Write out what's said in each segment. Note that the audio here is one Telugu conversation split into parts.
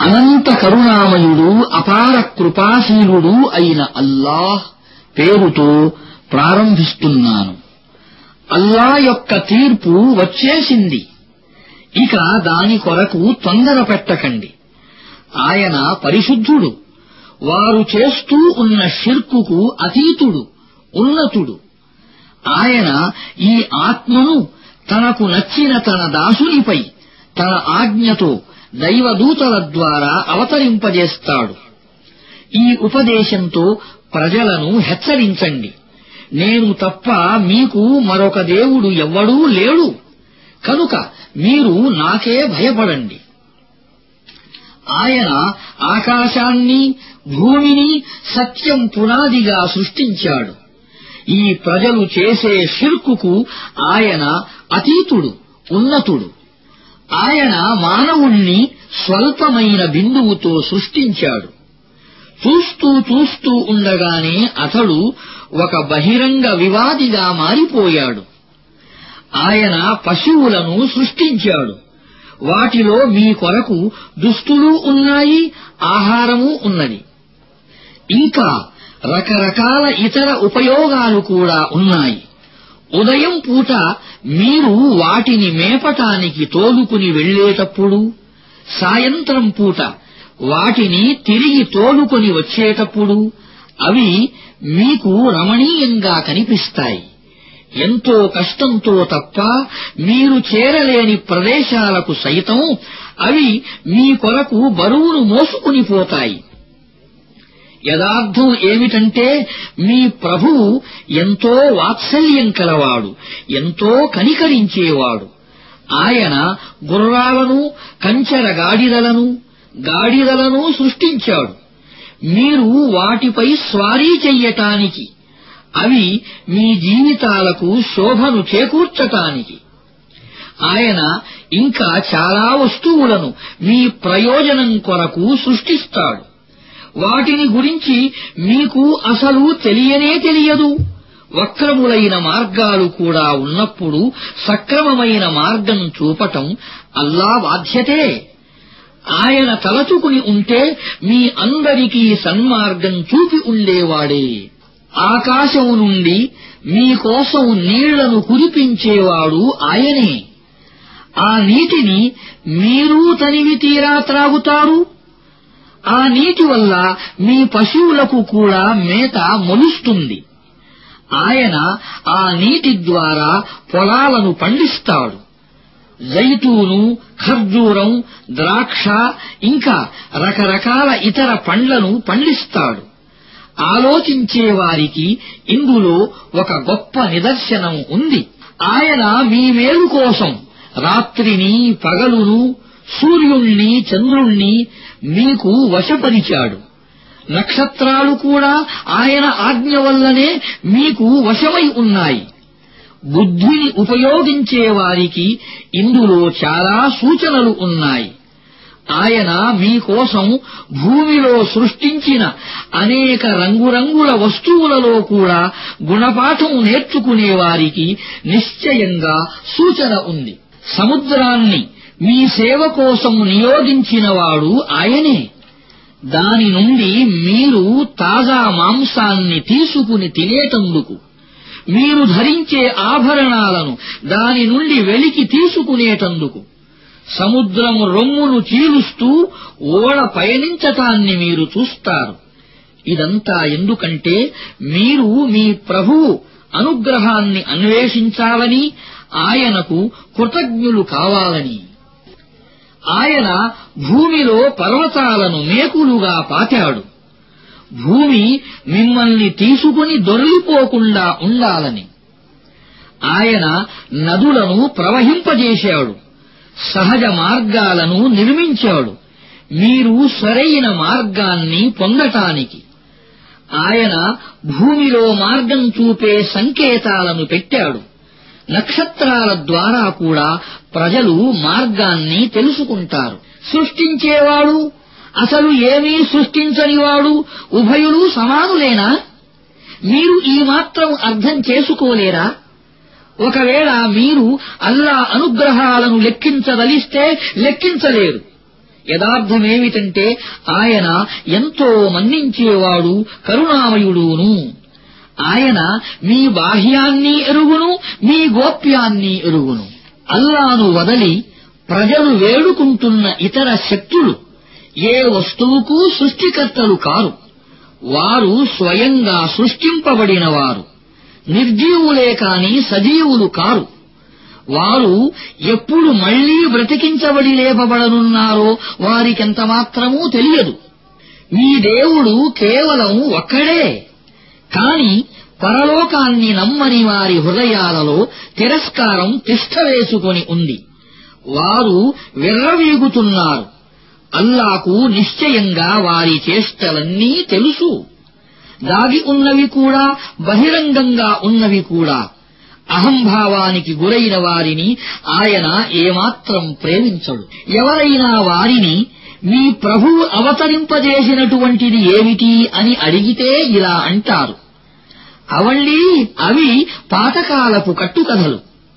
అనంత కరుణామయుడు అపార కృపాశీలుడు అయిన అల్లాహ్ పేరుతో ప్రారంభిస్తున్నాను అల్లా యొక్క తీర్పు వచ్చేసింది ఇక దాని కొరకు తొందర పెట్టకండి ఆయన పరిశుద్ధుడు వారు చేస్తూ ఉన్న షిర్కుకు అతీతుడు ఉన్నతుడు ఆయన ఈ ఆత్మను తనకు నచ్చిన తన దాసునిపై తన ఆజ్ఞతో దైవదూతల ద్వారా అవతరింపజేస్తాడు ఈ ఉపదేశంతో ప్రజలను హెచ్చరించండి నేను తప్ప మీకు మరొక దేవుడు ఎవ్వడూ లేడు కనుక మీరు నాకే భయపడండి ఆయన ఆకాశాన్ని భూమిని సత్యం పునాదిగా సృష్టించాడు ఈ ప్రజలు చేసే షిర్కుకు ఆయన అతీతుడు ఉన్నతుడు ఆయన మానవుణ్ణి స్వల్పమైన బిందువుతో సృష్టించాడు చూస్తూ చూస్తూ ఉండగానే అతడు ఒక బహిరంగ వివాదిగా మారిపోయాడు ఆయన పశువులను సృష్టించాడు వాటిలో మీ కొరకు దుస్తులు ఉన్నాయి ఆహారము ఉన్నది ఇంకా రకరకాల ఇతర ఉపయోగాలు కూడా ఉన్నాయి ఉదయం పూట మీరు వాటిని మేపటానికి తోలుకుని వెళ్లేటప్పుడు సాయంత్రం పూట వాటిని తిరిగి తోలుకొని వచ్చేటప్పుడు అవి మీకు రమణీయంగా కనిపిస్తాయి ఎంతో కష్టంతో తప్ప మీరు చేరలేని ప్రదేశాలకు సైతం అవి మీ కొరకు బరువును మోసుకుని పోతాయి యదార్థం ఏమిటంటే మీ ప్రభువు ఎంతో వాత్సల్యం కలవాడు ఎంతో కనికరించేవాడు ఆయన గుర్రాలను కంచెర గాడిదలను గాడిదలను సృష్టించాడు మీరు వాటిపై స్వారీ చెయ్యటానికి అవి మీ జీవితాలకు శోభను చేకూర్చటానికి ఆయన ఇంకా చాలా వస్తువులను మీ ప్రయోజనం కొరకు సృష్టిస్తాడు వాటిని గురించి మీకు అసలు తెలియనే తెలియదు వక్రములైన మార్గాలు కూడా ఉన్నప్పుడు సక్రమమైన మార్గం చూపటం అల్లా బాధ్యతే ఆయన తలచుకుని ఉంటే మీ అందరికీ సన్మార్గం చూపి ఉండేవాడే ఆకాశం నుండి మీకోసం నీళ్లను కురిపించేవాడు ఆయనే ఆ నీటిని మీరు తనివి తీరా త్రాగుతారు ఆ నీటి వల్ల మీ పశువులకు కూడా మేత మొలుస్తుంది ఆయన ఆ నీటి ద్వారా పొలాలను పండిస్తాడు జైతూను ఖర్జూరం ద్రాక్ష ఇంకా రకరకాల ఇతర పండ్లను పండిస్తాడు ఆలోచించే వారికి ఇందులో ఒక గొప్ప నిదర్శనం ఉంది ఆయన మీ మేలు కోసం రాత్రిని పగలును సూర్యుణ్ణి చంద్రుణ్ణి మీకు వశపరిచాడు నక్షత్రాలు కూడా ఆయన ఆజ్ఞ వల్లనే మీకు వశమై ఉన్నాయి బుద్ధిని ఉపయోగించే వారికి ఇందులో చాలా సూచనలు ఉన్నాయి ఆయన మీకోసం భూమిలో సృష్టించిన అనేక రంగురంగుల వస్తువులలో కూడా గుణపాఠం నేర్చుకునే వారికి నిశ్చయంగా సూచన ఉంది సముద్రాన్ని మీ సేవ కోసం నియోగించినవాడు ఆయనే దాని నుండి మీరు తాజా మాంసాన్ని తీసుకుని తినేటందుకు మీరు ధరించే ఆభరణాలను దాని నుండి వెలికి తీసుకునేటందుకు సముద్రం రొమ్మును చీలుస్తూ ఓడ పయనించటాన్ని మీరు చూస్తారు ఇదంతా ఎందుకంటే మీరు మీ ప్రభువు అనుగ్రహాన్ని అన్వేషించాలని ఆయనకు కృతజ్ఞులు కావాలని ఆయన భూమిలో పర్వతాలను మేకులుగా పాతాడు భూమి మిమ్మల్ని తీసుకుని దొరికిపోకుండా ఉండాలని ఆయన నదులను ప్రవహింపజేశాడు సహజ మార్గాలను నిర్మించాడు మీరు సరైన మార్గాన్ని పొందటానికి ఆయన భూమిలో మార్గం చూపే సంకేతాలను పెట్టాడు నక్షత్రాల ద్వారా కూడా ప్రజలు మార్గాన్ని తెలుసుకుంటారు సృష్టించేవాడు అసలు ఏమీ సృష్టించనివాడు ఉభయులు సమానులేనా మీరు ఈ మాత్రం అర్థం చేసుకోలేరా ఒకవేళ మీరు అల్లా అనుగ్రహాలను లెక్కించదలిస్తే లెక్కించలేరు యథార్థమేమిటంటే ఆయన ఎంతో మన్నించేవాడు కరుణామయుడును ఆయన మీ బాహ్యాన్ని ఎరుగును మీ గోప్యాన్ని ఎరుగును అల్లాను వదలి ప్రజలు వేడుకుంటున్న ఇతర శక్తులు ఏ వస్తువుకు సృష్టికర్తలు కారు వారు స్వయంగా సృష్టింపబడినవారు నిర్జీవులే కాని సజీవులు కారు వారు ఎప్పుడు మళ్లీ బ్రతికించబడి లేపబడనున్నారో వారికెంత మాత్రమూ తెలియదు మీ దేవుడు కేవలం ఒక్కడే కాని పరలోకాన్ని నమ్మని వారి హృదయాలలో తిరస్కారం తిష్టవేసుకొని ఉంది వారు విర్రవీగుతున్నారు అల్లాకు నిశ్చయంగా వారి చేష్టలన్నీ తెలుసు దాగి ఉన్నవి కూడా బహిరంగంగా ఉన్నవి కూడా అహంభావానికి గురైన వారిని ఆయన ఏమాత్రం ప్రేమించడు ఎవరైనా వారిని మీ ప్రభువు అవతరింపజేసినటువంటిది ఏమిటి అని అడిగితే ఇలా అంటారు అవళ్ళీ అవి పాతకాలపు కట్టుకథలు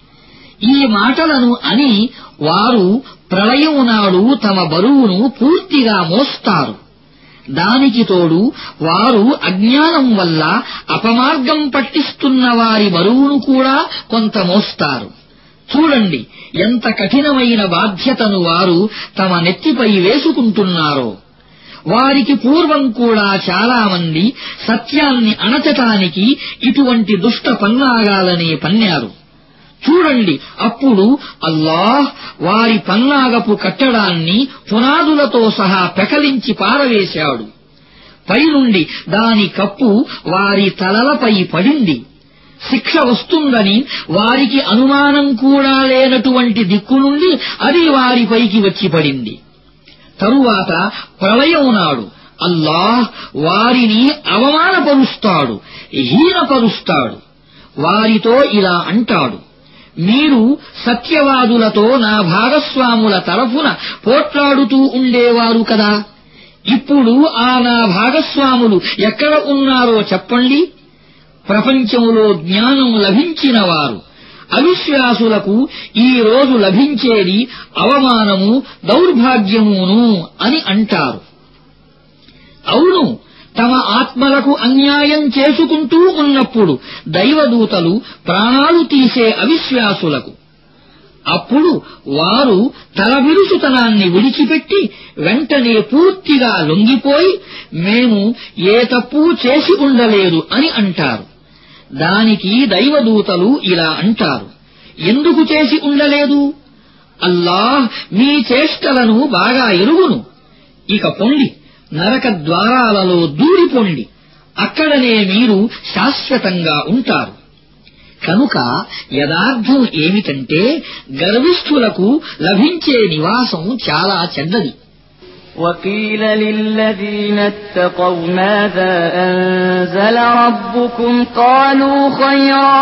ఈ మాటలను అని వారు ప్రళయం నాడు తమ బరువును పూర్తిగా మోస్తారు దానికి తోడు వారు అజ్ఞానం వల్ల అపమార్గం పట్టిస్తున్న వారి బరువును కూడా కొంత మోస్తారు చూడండి ఎంత కఠినమైన బాధ్యతను వారు తమ నెత్తిపై వేసుకుంటున్నారో వారికి పూర్వం కూడా చాలా మంది సత్యాన్ని అణచటానికి ఇటువంటి దుష్ట పన్నాగాలనే పన్నారు చూడండి అప్పుడు అల్లాహ్ వారి పన్నాగపు కట్టడాన్ని పునాదులతో సహా పెకలించి పారవేశాడు పైనుండి దాని కప్పు వారి తలలపై పడింది శిక్ష వస్తుందని వారికి అనుమానం కూడా లేనటువంటి దిక్కు నుండి అది వారిపైకి వచ్చి పడింది తరువాత ప్రళయం నాడు అల్లాహ్ వారిని అవమానపరుస్తాడు హీనపరుస్తాడు వారితో ఇలా అంటాడు మీరు సత్యవాదులతో నా భాగస్వాముల తరఫున పోట్లాడుతూ ఉండేవారు కదా ఇప్పుడు ఆ నా భాగస్వాములు ఎక్కడ ఉన్నారో చెప్పండి ప్రపంచంలో జ్ఞానం లభించిన వారు అవిశ్వాసులకు ఈ రోజు లభించేది అవమానము దౌర్భాగ్యమును అని అంటారు అవును తమ ఆత్మలకు అన్యాయం చేసుకుంటూ ఉన్నప్పుడు దైవదూతలు ప్రాణాలు తీసే అవిశ్వాసులకు అప్పుడు వారు తలబిరుసుతనాన్ని విడిచిపెట్టి వెంటనే పూర్తిగా లొంగిపోయి మేము ఏ తప్పు చేసి ఉండలేదు అని అంటారు దానికి దైవదూతలు ఇలా అంటారు ఎందుకు చేసి ఉండలేదు అల్లాహ్ మీ చేష్టలను బాగా ఎరుగును ఇక పొండి నరక ద్వారాలలో దూరిపోండి అక్కడనే మీరు శాశ్వతంగా ఉంటారు కనుక యథార్థం ఏమిటంటే గర్విష్ఠులకు లభించే నివాసం చాలా చెడ్డది وقيل للذين اتقوا ماذا أنزل ربكم قالوا خيرا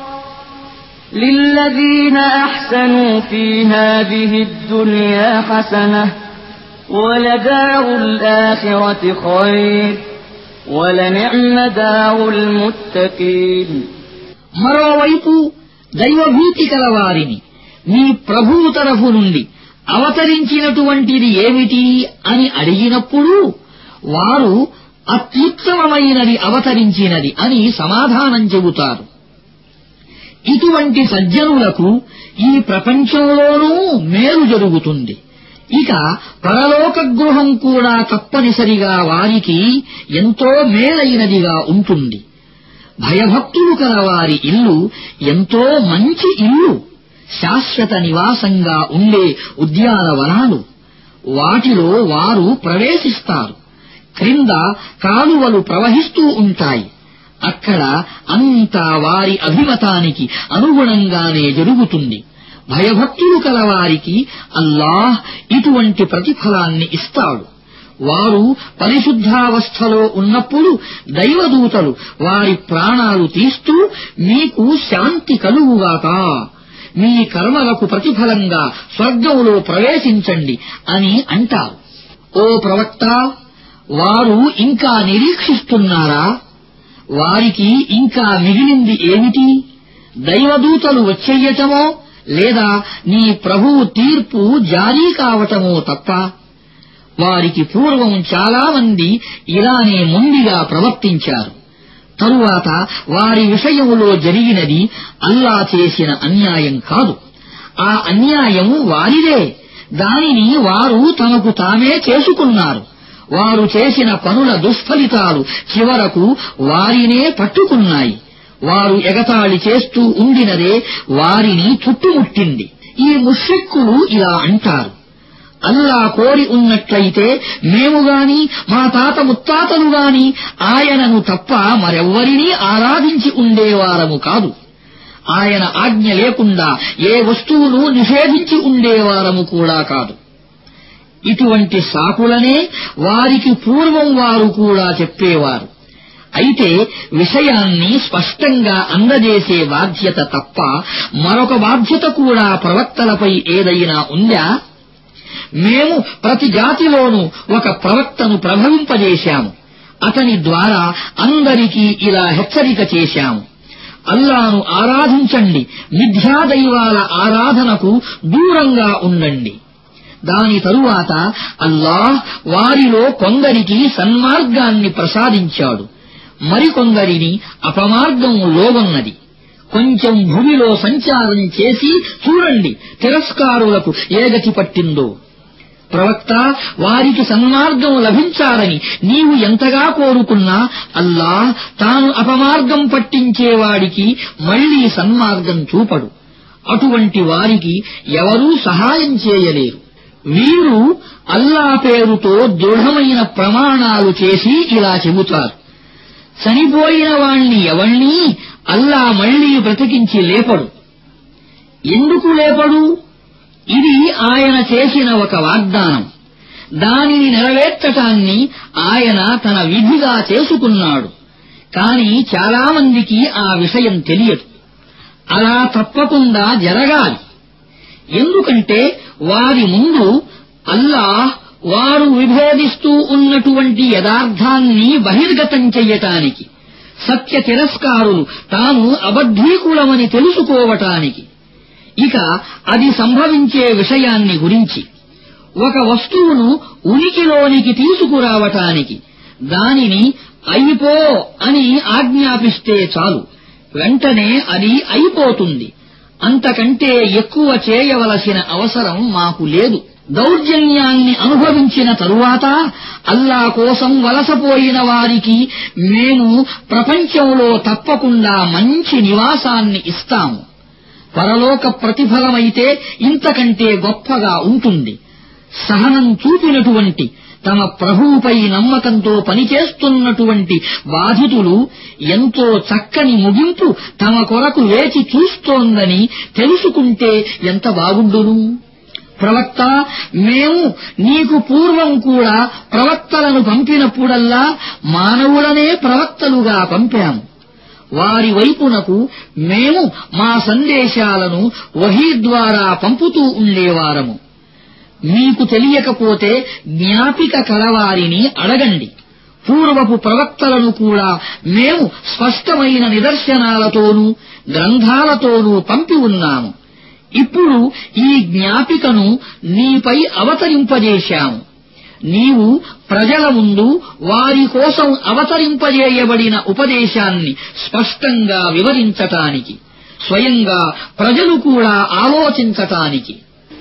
للذين أحسنوا في هذه الدنيا حسنة ولدار الآخرة خير ولنعم دار المتقين మరోవైపు దైవభీతి కలవారిని మీ ప్రభువు తరఫు నుండి అవతరించినటువంటిది ఏమిటి అని అడిగినప్పుడు వారు అత్యుత్తమమైనది అవతరించినది అని సమాధానం చెబుతారు ఇటువంటి సజ్జనులకు ఈ ప్రపంచంలోనూ మేలు జరుగుతుంది ఇక పరలోక గృహం కూడా తప్పనిసరిగా వారికి ఎంతో మేలైనదిగా ఉంటుంది భయభక్తులు కలవారి ఇల్లు ఎంతో మంచి ఇల్లు శాశ్వత నివాసంగా ఉండే ఉద్యానవనాలు వాటిలో వారు ప్రవేశిస్తారు క్రింద కాలువలు ప్రవహిస్తూ ఉంటాయి అక్కడ అంతా వారి అభిమతానికి అనుగుణంగానే జరుగుతుంది భయభక్తులు కలవారికి అల్లాహ్ ఇటువంటి ప్రతిఫలాన్ని ఇస్తాడు వారు పరిశుద్ధావస్థలో ఉన్నప్పుడు దైవదూతలు వారి ప్రాణాలు తీస్తూ మీకు శాంతి కలుగుగాక మీ కర్మలకు ప్రతిఫలంగా స్వర్గంలో ప్రవేశించండి అని అంటారు ఓ ప్రవక్త వారు ఇంకా నిరీక్షిస్తున్నారా వారికి ఇంకా మిగిలింది ఏమిటి దైవదూతలు వచ్చేయటమో లేదా నీ ప్రభువు తీర్పు జారీ కావటమో తప్ప వారికి పూర్వం చాలా మంది ఇలానే మొండిగా ప్రవర్తించారు తరువాత వారి విషయంలో జరిగినది అల్లా చేసిన అన్యాయం కాదు ఆ అన్యాయం వారిదే దానిని వారు తమకు తామే చేసుకున్నారు వారు చేసిన పనుల దుష్ఫలితాలు చివరకు వారినే పట్టుకున్నాయి వారు ఎగతాళి చేస్తూ ఉండినదే వారిని చుట్టుముట్టింది ఈ ముష్రిక్కులు ఇలా అంటారు అల్లా కోరి ఉన్నట్లయితే మేము గాని మా తాత ముత్తాతలు గాని ఆయనను తప్ప మరెవ్వరినీ ఆరాధించి ఉండేవారము కాదు ఆయన ఆజ్ఞ లేకుండా ఏ వస్తువును నిషేధించి ఉండేవారము కూడా కాదు ఇటువంటి సాకులనే వారికి పూర్వం వారు కూడా చెప్పేవారు అయితే విషయాన్ని స్పష్టంగా అందజేసే బాధ్యత తప్ప మరొక బాధ్యత కూడా ప్రవక్తలపై ఏదైనా ఉందా మేము ప్రతి జాతిలోనూ ఒక ప్రవక్తను ప్రభవింపజేశాము అతని ద్వారా అందరికీ ఇలా హెచ్చరిక చేశాము అల్లాను ఆరాధించండి మిథ్యాదైవాల ఆరాధనకు దూరంగా ఉండండి దాని తరువాత అల్లాహ్ వారిలో కొందరికి సన్మార్గాన్ని ప్రసాదించాడు మరికొందరిని అపమార్గం లోగొన్నది కొంచెం భూమిలో సంచారం చేసి చూడండి తిరస్కారులకు ఏగతి పట్టిందో ప్రవక్త వారికి సన్మార్గం లభించాలని నీవు ఎంతగా కోరుకున్నా అల్లా తాను అపమార్గం పట్టించేవాడికి మళ్లీ సన్మార్గం చూపడు అటువంటి వారికి ఎవరూ సహాయం చేయలేరు వీరు అల్లా పేరుతో దృఢమైన ప్రమాణాలు చేసి ఇలా చెబుతారు చనిపోయిన వాణ్ణి ఎవణ్ణీ అల్లా మళ్లీ బ్రతికించి లేపడు ఎందుకు లేపడు ఇది ఆయన చేసిన ఒక వాగ్దానం దానిని నెరవేర్చటాన్ని ఆయన తన విధిగా చేసుకున్నాడు కాని చాలామందికి ఆ విషయం తెలియదు అలా తప్పకుండా జరగాలి ఎందుకంటే వారి ముందు అల్లాహ్ వారు విభేదిస్తూ ఉన్నటువంటి యథార్థాన్ని బహిర్గతం చెయ్యటానికి సత్య తిరస్కారులు తాము అబద్ధీకులమని తెలుసుకోవటానికి ఇక అది సంభవించే విషయాన్ని గురించి ఒక వస్తువును ఉనికిలోనికి తీసుకురావటానికి దానిని అయిపో అని ఆజ్ఞాపిస్తే చాలు వెంటనే అది అయిపోతుంది అంతకంటే ఎక్కువ చేయవలసిన అవసరం మాకు లేదు దౌర్జన్యాన్ని అనుభవించిన తరువాత అల్లా కోసం వలసపోయిన వారికి మేము ప్రపంచంలో తప్పకుండా మంచి నివాసాన్ని ఇస్తాము పరలోక ప్రతిఫలమైతే ఇంతకంటే గొప్పగా ఉంటుంది సహనం చూపినటువంటి తమ ప్రభువుపై నమ్మకంతో పనిచేస్తున్నటువంటి బాధితులు ఎంతో చక్కని ముగింపు తమ కొరకు వేచి చూస్తోందని తెలుసుకుంటే ఎంత బాగుండును ప్రవక్త మేము నీకు పూర్వం కూడా ప్రవక్తలను పంపినప్పుడల్లా మానవులనే ప్రవక్తలుగా పంపాము వారి వైపునకు మేము మా సందేశాలను వహీ ద్వారా పంపుతూ ఉండేవారము మీకు తెలియకపోతే జ్ఞాపిక కలవారిని అడగండి పూర్వపు ప్రవక్తలను కూడా మేము స్పష్టమైన నిదర్శనాలతోనూ గ్రంథాలతోనూ పంపి ఉన్నాము ఇప్పుడు ఈ జ్ఞాపికను నీపై అవతరింపజేశాము నీవు ప్రజల ముందు వారి కోసం అవతరింపజేయబడిన ఉపదేశాన్ని స్పష్టంగా వివరించటానికి స్వయంగా ప్రజలు కూడా ఆలోచించటానికి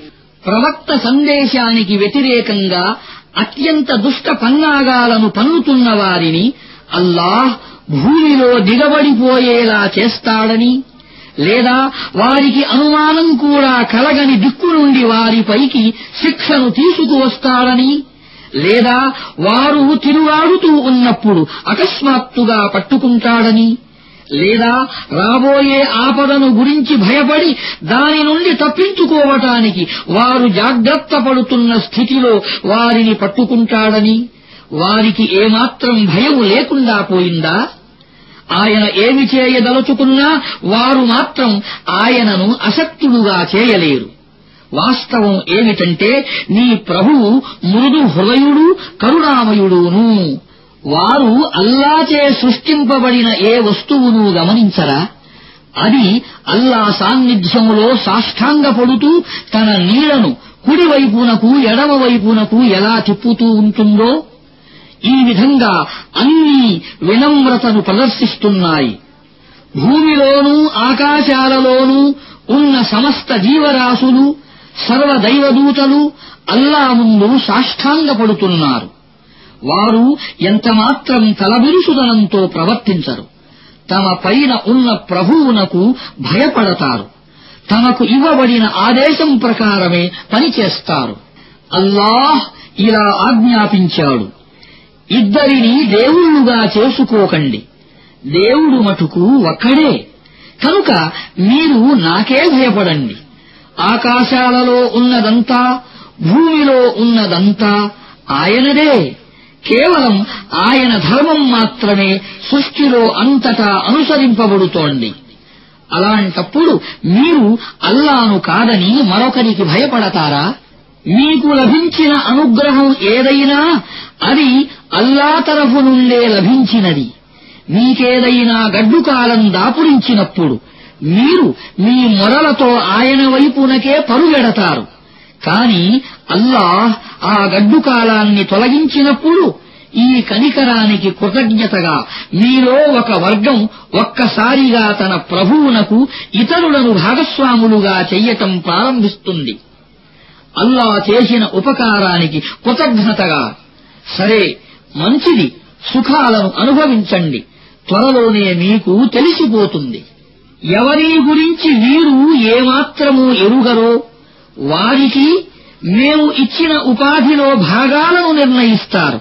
ప్రవక్త సందేశానికి వ్యతిరేకంగా అత్యంత దుష్ట పన్నాగాలను పన్నుతున్న వారిని అల్లాహ్ భూమిలో దిగబడిపోయేలా చేస్తాడని లేదా వారికి అనుమానం కూడా కలగని దిక్కు నుండి వారిపైకి శిక్షను తీసుకువస్తాడని లేదా వారు తిరుగాడుతూ ఉన్నప్పుడు అకస్మాత్తుగా పట్టుకుంటాడని లేదా రాబోయే ఆపదను గురించి భయపడి దాని నుండి తప్పించుకోవటానికి వారు జాగ్రత్త పడుతున్న స్థితిలో వారిని పట్టుకుంటాడని వారికి ఏమాత్రం భయం లేకుండా పోయిందా ఆయన ఏమి చేయదలుచుకున్నా వారు మాత్రం ఆయనను అసక్తుడుగా చేయలేరు వాస్తవం ఏమిటంటే నీ ప్రభువు మృదు హృదయుడు కరుణామయుడును వారు అల్లాచే సృష్టింపబడిన ఏ వస్తువును గమనించరా అది అల్లా సాన్నిధ్యంలో సాష్టాంగపడుతూ తన నీళ్లను కుడివైపునకు ఎడమవైపునకు ఎలా తిప్పుతూ ఉంటుందో ఈ విధంగా అన్నీ వినమ్రతను ప్రదర్శిస్తున్నాయి భూమిలోనూ ఆకాశాలలోనూ ఉన్న సమస్త జీవరాశులు సర్వదైవదూతలు అల్లా ముందు సాష్టాంగపడుతున్నారు వారు ఎంతమాత్రం తలబిరుసుదనంతో ప్రవర్తించరు తమ పైన ఉన్న ప్రభువునకు భయపడతారు తమకు ఇవ్వబడిన ఆదేశం ప్రకారమే పనిచేస్తారు అల్లాహ్ ఇలా ఆజ్ఞాపించాడు ఇద్దరిని దేవుళ్ళుగా చేసుకోకండి దేవుడు మటుకు ఒక్కడే కనుక మీరు నాకే భయపడండి ఆకాశాలలో ఉన్నదంతా భూమిలో ఉన్నదంతా ఆయనదే కేవలం ఆయన ధర్మం మాత్రమే సృష్టిలో అంతటా అనుసరింపబడుతోంది అలాంటప్పుడు మీరు అల్లాను కాదని మరొకరికి భయపడతారా మీకు లభించిన అనుగ్రహం ఏదైనా అది అల్లా తరఫు నుండే లభించినది మీకేదైనా గడ్డుకాలం దాపురించినప్పుడు మీరు మీ మొరలతో ఆయన వైపునకే పరుగెడతారు కాని అల్లాహ్ ఆ గడ్డుకాలాన్ని తొలగించినప్పుడు ఈ కనికరానికి కృతజ్ఞతగా మీలో ఒక వర్గం ఒక్కసారిగా తన ప్రభువునకు ఇతరులను భాగస్వాములుగా చెయ్యటం ప్రారంభిస్తుంది అల్లా చేసిన ఉపకారానికి కృతజ్ఞతగా సరే మంచిది సుఖాలను అనుభవించండి త్వరలోనే మీకు తెలిసిపోతుంది ఎవరి గురించి వీరు ఏమాత్రమూ ఎరుగరో వారికి మేము ఇచ్చిన ఉపాధిలో భాగాలను నిర్ణయిస్తారు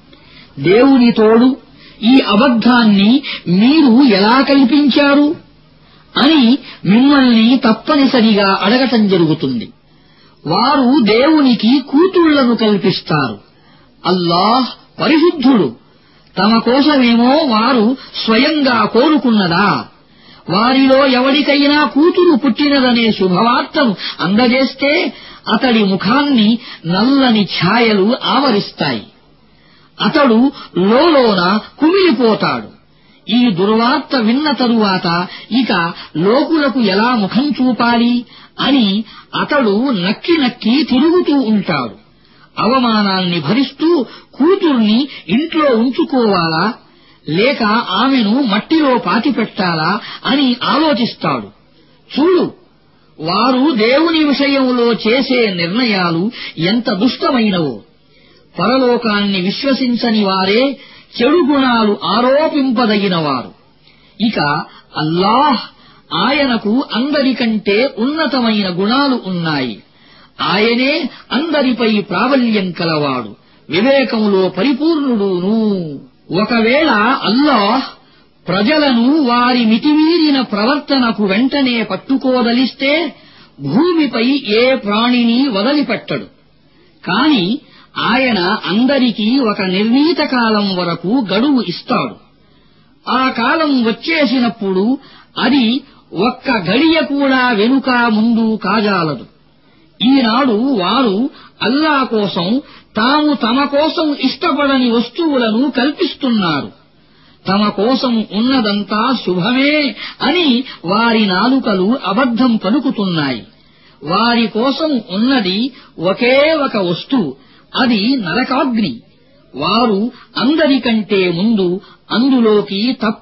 దేవుని తోడు ఈ అబద్ధాన్ని మీరు ఎలా కల్పించారు అని మిమ్మల్ని తప్పనిసరిగా అడగటం జరుగుతుంది వారు దేవునికి కూతుళ్లను కల్పిస్తారు అల్లాహ్ పరిశుద్ధుడు తమ కోసమేమో వారు స్వయంగా కోరుకున్నదా వారిలో ఎవరికైనా కూతురు పుట్టినదనే శుభవార్తను అందజేస్తే అతడి ముఖాన్ని నల్లని ఛాయలు ఆవరిస్తాయి అతడు లోలోన కుమిలిపోతాడు ఈ దుర్వార్త విన్న తరువాత ఇక లోకులకు ఎలా ముఖం చూపాలి అని అతడు నక్కి నక్కి తిరుగుతూ ఉంటాడు అవమానాన్ని భరిస్తూ కూతుర్ని ఇంట్లో ఉంచుకోవాలా లేక ఆమెను మట్టిలో పాతిపెట్టాలా అని ఆలోచిస్తాడు చూడు వారు దేవుని విషయంలో చేసే నిర్ణయాలు ఎంత దుష్టమైనవో పరలోకాన్ని విశ్వసించని వారే చెడు గుణాలు ఆరోపింపదగినవారు ఇక అల్లాహ్ ఆయనకు అందరికంటే ఉన్నతమైన గుణాలు ఉన్నాయి ఆయనే అందరిపై ప్రాబల్యం కలవాడు వివేకములో పరిపూర్ణుడును ఒకవేళ అల్లాహ్ ప్రజలను వారి మితిమీరిన ప్రవర్తనకు వెంటనే పట్టుకోదలిస్తే భూమిపై ఏ ప్రాణిని వదిలిపెట్టడు కాని ఆయన అందరికీ ఒక నిర్ణీత కాలం వరకు గడువు ఇస్తాడు ఆ కాలం వచ్చేసినప్పుడు అది ఒక్క గడియ కూడా వెనుక ముందు కాజాలదు ఈనాడు వారు అల్లా కోసం తాము తమ కోసం ఇష్టపడని వస్తువులను కల్పిస్తున్నారు తమ కోసం ఉన్నదంతా శుభమే అని వారి నాలుకలు అబద్ధం పలుకుతున్నాయి వారి కోసం ఉన్నది ఒకే ఒక వస్తువు అది నరకాగ్ని వారు అందరికంటే ముందు అందులోకి తప్ప